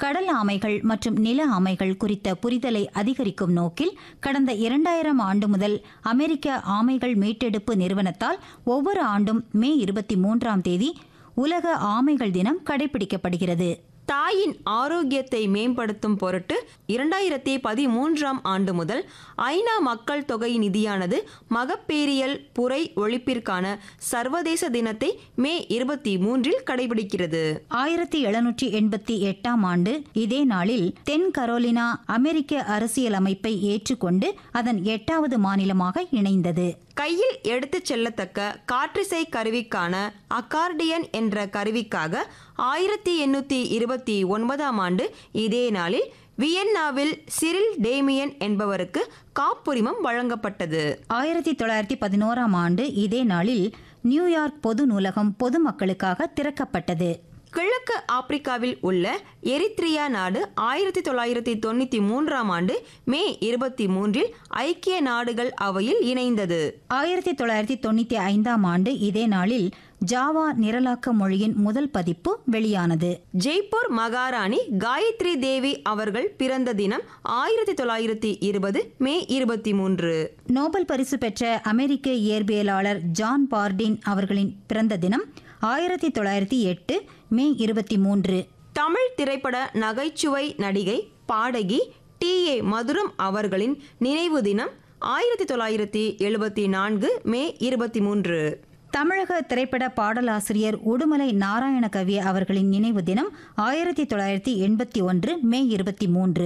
கடல் ஆமைகள் மற்றும் நில ஆமைகள் குறித்த புரிதலை அதிகரிக்கும் நோக்கில் கடந்த இரண்டாயிரம் ஆண்டு முதல் அமெரிக்க ஆமைகள் மீட்டெடுப்பு நிறுவனத்தால் ஒவ்வொரு ஆண்டும் மே இருபத்தி மூன்றாம் தேதி உலக ஆமைகள் தினம் கடைபிடிக்கப்படுகிறது தாயின் ஆரோக்கியத்தை மேம்படுத்தும் பொருட்டு இரண்டாயிரத்தி பதிமூன்றாம் ஆண்டு முதல் ஐநா மக்கள் தொகை நிதியானது மகப்பேறியல் புரை ஒழிப்பிற்கான சர்வதேச தினத்தை மே இருபத்தி மூன்றில் கடைபிடிக்கிறது ஆயிரத்தி எழுநூற்றி எண்பத்தி எட்டாம் ஆண்டு இதே நாளில் தென் கரோலினா அமெரிக்க அரசியலமைப்பை ஏற்றுக்கொண்டு அதன் எட்டாவது மாநிலமாக இணைந்தது கையில் எடுத்துச் செல்லத்தக்க காற்றிசை கருவிக்கான அக்கார்டியன் என்ற கருவிக்காக ஆயிரத்தி எண்ணூற்றி இருபத்தி ஒன்பதாம் ஆண்டு இதே நாளில் வியன்னாவில் சிரில் டேமியன் என்பவருக்கு காப்புரிமம் வழங்கப்பட்டது ஆயிரத்தி தொள்ளாயிரத்தி பதினோராம் ஆண்டு இதே நாளில் நியூயார்க் பொது நூலகம் பொதுமக்களுக்காக திறக்கப்பட்டது கிழக்கு ஆப்பிரிக்காவில் உள்ள எரித்ரியா நாடு ஆயிரத்தி தொள்ளாயிரத்தி தொண்ணூற்றி மூன்றாம் ஆண்டு மே இருபத்தி மூன்றில் ஐக்கிய நாடுகள் அவையில் இணைந்தது ஆயிரத்தி தொள்ளாயிரத்தி தொண்ணூற்றி ஐந்தாம் ஆண்டு இதே நாளில் ஜாவா நிரலாக்க மொழியின் முதல் பதிப்பு வெளியானது ஜெய்ப்பூர் மகாராணி காயத்ரி தேவி அவர்கள் பிறந்த தினம் ஆயிரத்தி தொள்ளாயிரத்தி இருபது மே இருபத்தி மூன்று நோபல் பரிசு பெற்ற அமெரிக்க இயற்பியலாளர் ஜான் பார்டின் அவர்களின் பிறந்த தினம் ஆயிரத்தி தொள்ளாயிரத்தி எட்டு மே இருபத்தி மூன்று தமிழ் திரைப்பட நகைச்சுவை நடிகை பாடகி டி ஏ மதுரம் அவர்களின் நினைவு தினம் ஆயிரத்தி தொள்ளாயிரத்தி எழுபத்தி நான்கு மே இருபத்தி மூன்று தமிழக திரைப்பட பாடலாசிரியர் உடுமலை நாராயணகவி அவர்களின் நினைவு தினம் ஆயிரத்தி தொள்ளாயிரத்தி எண்பத்தி ஒன்று மே இருபத்தி மூன்று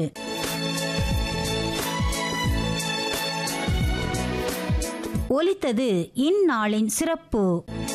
ஒலித்தது இந்நாளின் சிறப்பு